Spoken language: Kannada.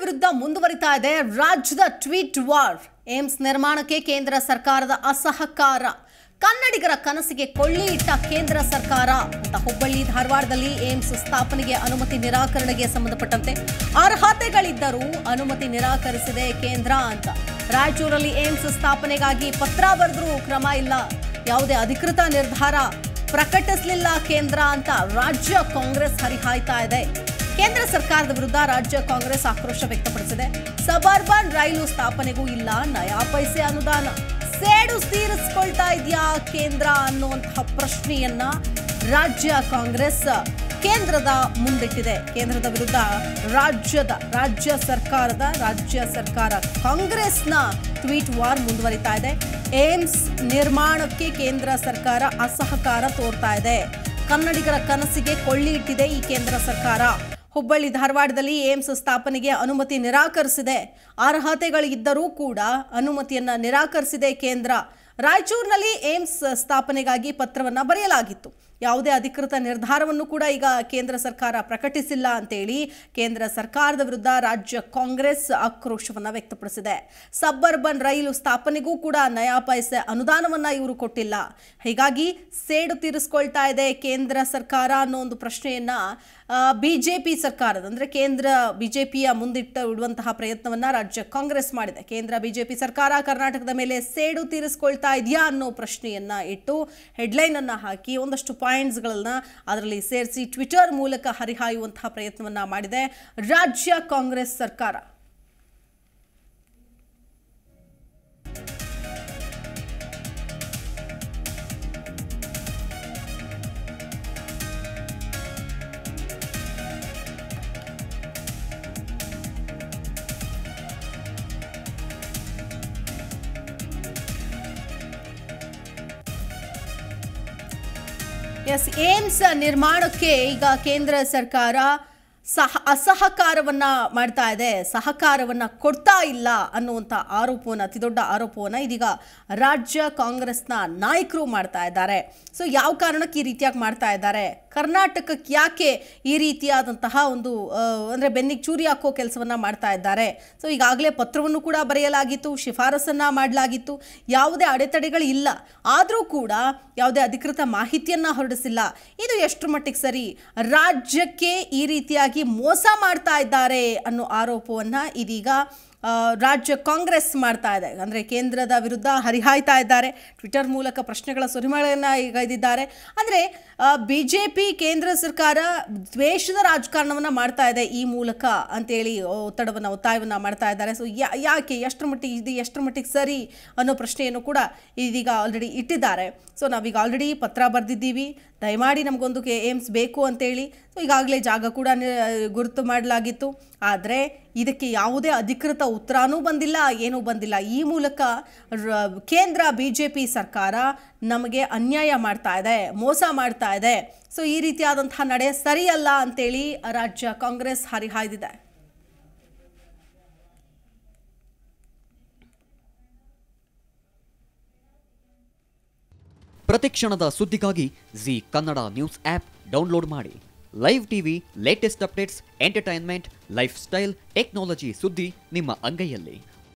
ವಿರುದ್ಧ ಮುಂದುವರಿತಾ ಇದೆ ರಾಜ್ಯದ ಟ್ವೀಟ್ ವಾರ್ ಏಮ್ಸ್ ನಿರ್ಮಾಣಕ್ಕೆ ಕೇಂದ್ರ ಸರ್ಕಾರದ ಅಸಹಕಾರ ಕನ್ನಡಿಗರ ಕನಸಿಗೆ ಕೊಳ್ಳಿ ಇಟ್ಟ ಕೇಂದ್ರ ಸರ್ಕಾರ ಅಂತ ಹುಬ್ಬಳ್ಳಿ ಧಾರವಾಡದಲ್ಲಿ ಏಮ್ಸ್ ಸ್ಥಾಪನೆಗೆ ಅನುಮತಿ ನಿರಾಕರಣೆಗೆ ಸಂಬಂಧಪಟ್ಟಂತೆ ಅರ್ಹತೆಗಳಿದ್ದರೂ ಅನುಮತಿ ನಿರಾಕರಿಸಿದೆ ಕೇಂದ್ರ ಅಂತ ರಾಯಚೂರಲ್ಲಿ ಏಮ್ಸ್ ಸ್ಥಾಪನೆಗಾಗಿ ಪತ್ರ ಬರೆದ್ರೂ ಕ್ರಮ ಇಲ್ಲ ಯಾವುದೇ ಅಧಿಕೃತ ನಿರ್ಧಾರ ಪ್ರಕಟಿಸಲಿಲ್ಲ ಕೇಂದ್ರ ಅಂತ ರಾಜ್ಯ ಕಾಂಗ್ರೆಸ್ ಹರಿಹಾಯ್ತಾ ಇದೆ ಕೇಂದ್ರ ಸರ್ಕಾರದ ವಿರುದ್ಧ ರಾಜ್ಯ ಕಾಂಗ್ರೆಸ್ ಆಕ್ರೋಶ ವ್ಯಕ್ತಪಡಿಸಿದೆ ಸಬರ್ಬನ್ ರೈಲು ಸ್ಥಾಪನೆಗೂ ಇಲ್ಲ ನಯಾ ಪೈಸೆ ಅನುದಾನ ಸೇಡು ತೀರಿಸ್ಕೊಳ್ತಾ ಇದೆಯಾ ಕೇಂದ್ರ ಅನ್ನುವಂತಹ ಪ್ರಶ್ನೆಯನ್ನ ರಾಜ್ಯ ಕಾಂಗ್ರೆಸ್ ಕೇಂದ್ರದ ಮುಂದಿಟ್ಟಿದೆ ಕೇಂದ್ರದ ವಿರುದ್ಧ ರಾಜ್ಯದ ರಾಜ್ಯ ಸರ್ಕಾರದ ರಾಜ್ಯ ಸರ್ಕಾರ ಕಾಂಗ್ರೆಸ್ನ ಟ್ವೀಟ್ ವಾರ್ ಮುಂದುವರಿತಾ ಇದೆ ಏಮ್ಸ್ ನಿರ್ಮಾಣಕ್ಕೆ ಕೇಂದ್ರ ಸರ್ಕಾರ ಅಸಹಕಾರ ತೋರ್ತಾ ಇದೆ ಕನ್ನಡಿಗರ ಕನಸಿಗೆ ಕೊಳ್ಳಿ ಇಟ್ಟಿದೆ ಈ ಕೇಂದ್ರ ಸರ್ಕಾರ ಹುಬ್ಬಳ್ಳಿ ಧಾರವಾಡದಲ್ಲಿ ಏಮ್ಸ್ ಸ್ಥಾಪನೆಗೆ ಅನುಮತಿ ನಿರಾಕರಿಸಿದೆ ಅರ್ಹತೆಗಳಿದ್ದರೂ ಕೂಡ ಅನುಮತಿಯನ್ನ ನಿರಾಕರಿಸಿದೆ ಕೇಂದ್ರ ರಾಯಚೂರಿನಲ್ಲಿ ಏಮ್ಸ್ ಸ್ಥಾಪನೆಗಾಗಿ ಪತ್ರವನ್ನ ಬರೆಯಲಾಗಿತ್ತು ಯಾವುದೇ ಅಧಿಕೃತ ನಿರ್ಧಾರವನ್ನು ಕೂಡ ಈಗ ಕೇಂದ್ರ ಸರ್ಕಾರ ಪ್ರಕಟಿಸಿಲ್ಲ ಅಂತೇಳಿ ಕೇಂದ್ರ ಸರ್ಕಾರದ ವಿರುದ್ಧ ರಾಜ್ಯ ಕಾಂಗ್ರೆಸ್ ಆಕ್ರೋಶವನ್ನ ವ್ಯಕ್ತಪಡಿಸಿದೆ ಸಬ್ಬರ್ಬನ್ ರೈಲು ಸ್ಥಾಪನೆಗೂ ಕೂಡ ನಯಾ ಪೈಸೆ ಅನುದಾನವನ್ನ ಇವರು ಕೊಟ್ಟಿಲ್ಲ ಹೀಗಾಗಿ ಸೇಡು ತೀರಿಸ್ಕೊಳ್ತಾ ಇದೆ ಕೇಂದ್ರ ಸರ್ಕಾರ ಅನ್ನೋ ಒಂದು ಪ್ರಶ್ನೆಯನ್ನ ಬಿಜೆಪಿ ಸರ್ಕಾರದ ಅಂದ್ರೆ ಕೇಂದ್ರ ಬಿಜೆಪಿಯ ಮುಂದಿಟ್ಟು ಇಡುವಂತಹ ಪ್ರಯತ್ನವನ್ನ ರಾಜ್ಯ ಕಾಂಗ್ರೆಸ್ ಮಾಡಿದೆ ಕೇಂದ್ರ ಬಿಜೆಪಿ ಸರ್ಕಾರ ಕರ್ನಾಟಕದ ಮೇಲೆ ಸೇಡು ತೀರಿಸ್ಕೊಳ್ತಾ ಇದೆಯಾ ಅನ್ನೋ ಪ್ರಶ್ನೆಯನ್ನ ಇಟ್ಟು ಹೆಡ್ಲೈನ್ ಅನ್ನ ಹಾಕಿ ಒಂದಷ್ಟು ಪಾಯಿಂಟ್ಸ್ಗಳನ್ನ ಅದರಲ್ಲಿ ಸೇರಿಸಿ ಟ್ವಿಟರ್ ಮೂಲಕ ಹರಿಹಾಯುವಂತಹ ಪ್ರಯತ್ನವನ್ನ ಮಾಡಿದೆ ರಾಜ್ಯ ಕಾಂಗ್ರೆಸ್ ಸರ್ಕಾರ ಎಸ್ ಏಮ್ಸ್ ನಿರ್ಮಾಣಕ್ಕೆ ಈಗ ಕೇಂದ್ರ ಸರ್ಕಾರ ಸಹ ಅಸಹಕಾರವನ್ನ ಮಾಡ್ತಾ ಇದೆ ಸಹಕಾರವನ್ನ ಕೊಡ್ತಾ ಇಲ್ಲ ಅನ್ನುವಂಥ ಆರೋಪವನ್ನ ಅತಿದೊಡ್ಡ ಆರೋಪವನ್ನ ಇದೀಗ ರಾಜ್ಯ ಕಾಂಗ್ರೆಸ್ನ ನಾಯಕರು ಮಾಡ್ತಾ ಇದ್ದಾರೆ ಸೊ ಯಾವ ಕಾರಣಕ್ಕೆ ಈ ರೀತಿಯಾಗಿ ಮಾಡ್ತಾ ಇದ್ದಾರೆ ಕರ್ನಾಟಕಕ್ಕೆ ಯಾಕೆ ಈ ರೀತಿಯಾದಂತಹ ಒಂದು ಆ, ಅಂದ್ರೆ ಬೆನ್ನಿಗೆ ಚೂರಿ ಹಾಕೋ ಕೆಲಸವನ್ನ ಮಾಡ್ತಾ ಇದ್ದಾರೆ ಸೊ ಈಗಾಗಲೇ ಪತ್ರವನ್ನು ಕೂಡ ಬರೆಯಲಾಗಿತ್ತು ಶಿಫಾರಸನ್ನ ಮಾಡಲಾಗಿತ್ತು ಯಾವುದೇ ಅಡೆತಡೆಗಳು ಇಲ್ಲ ಆದರೂ ಕೂಡ ಯಾವುದೇ ಅಧಿಕೃತ ಮಾಹಿತಿಯನ್ನ ಹೊರಡಿಸಿಲ್ಲ ಇದು ಎಷ್ಟು ಮಟ್ಟಿಗೆ ಸರಿ ರಾಜ್ಯಕ್ಕೆ ಈ ರೀತಿಯಾಗಿ ಮೋಸ ಮಾಡ್ತಾ ಇದ್ದಾರೆ ಅನ್ನೋ ಆರೋಪವನ್ನ ಇದೀಗ ಆ, ರಾಜ್ಯ ಕಾಂಗ್ರೆಸ್ ಮಾಡ್ತಾ ಇದೆ ಅಂದರೆ ಕೇಂದ್ರದ ವಿರುದ್ಧ ಹರಿಹಾಯ್ತಾ ಇದ್ದಾರೆ ಟ್ವಿಟರ್ ಮೂಲಕ ಪ್ರಶ್ನೆಗಳ ಸುರಿಮಳೆಯನ್ನು ಗೈದಿದ್ದಾರೆ ಅಂದರೆ ಬಿ ಜೆ ಪಿ ಕೇಂದ್ರ ಸರ್ಕಾರ ದ್ವೇಷದ ರಾಜಕಾರಣವನ್ನು ಮಾಡ್ತಾ ಇದೆ ಈ ಮೂಲಕ ಅಂತೇಳಿ ಒತ್ತಡವನ್ನು ಒತ್ತಾಯವನ್ನು ಮಾಡ್ತಾ ಇದ್ದಾರೆ ಸೊ ಯಾಕೆ ಎಷ್ಟರ ಮಟ್ಟಿಗೆ ಇದು ಎಷ್ಟರ ಮಟ್ಟಿಗೆ ಸರಿ ಅನ್ನೋ ಪ್ರಶ್ನೆಯನ್ನು ಕೂಡ ಇದೀಗ ಆಲ್ರೆಡಿ ಇಟ್ಟಿದ್ದಾರೆ ಸೊ ನಾವೀಗ ಆಲ್ರೆಡಿ ಪತ್ರ ಬರೆದಿದ್ದೀವಿ ದಯಮಾಡಿ ನಮಗೊಂದು ಕೆ ಏಮ್ಸ್ ಬೇಕು ಅಂತೇಳಿ ಸೊ ಈಗಾಗಲೇ ಜಾಗ ಕೂಡ ನಿ- ಗುರುತು ಮಾಡಲಾಗಿತ್ತು ಆದರೆ ಇದಕ್ಕೆ ಯಾವುದೇ ಅಧಿಕೃತ ಉತ್ತರನೂ ಬಂದಿಲ್ಲ ಏನೂ ಬಂದಿಲ್ಲ ಈ ಮೂಲಕ ರ- ಕೇಂದ್ರ ಬಿ ಜೆ ಪಿ ಸರ್ಕಾರ ನಮಗೆ ಅನ್ಯಾಯ ಮಾಡ್ತಾ ಇದೆ ಮೋಸ ಮಾಡ್ತಾ ಇದೆ ಸೊ ಈ ರೀತಿಯಾದಂತಹ ನಡೆ ಸರಿಯಲ್ಲ ಅಂತೇಳಿ ರಾಜ್ಯ ಕಾಂಗ್ರೆಸ್ ಹರಿಹಾಯ್ದಿದೆ ಪ್ರತಿಕ್ಷಣದ ಸುದ್ದಿಗಾಗಿ Zee Kannada news app download ಮಾಡಿ live TV latest updates entertainment lifestyle technology ಸುದ್ದಿ ನಿಮ್ಮ ಅಂಗೈಯಲ್ಲಿ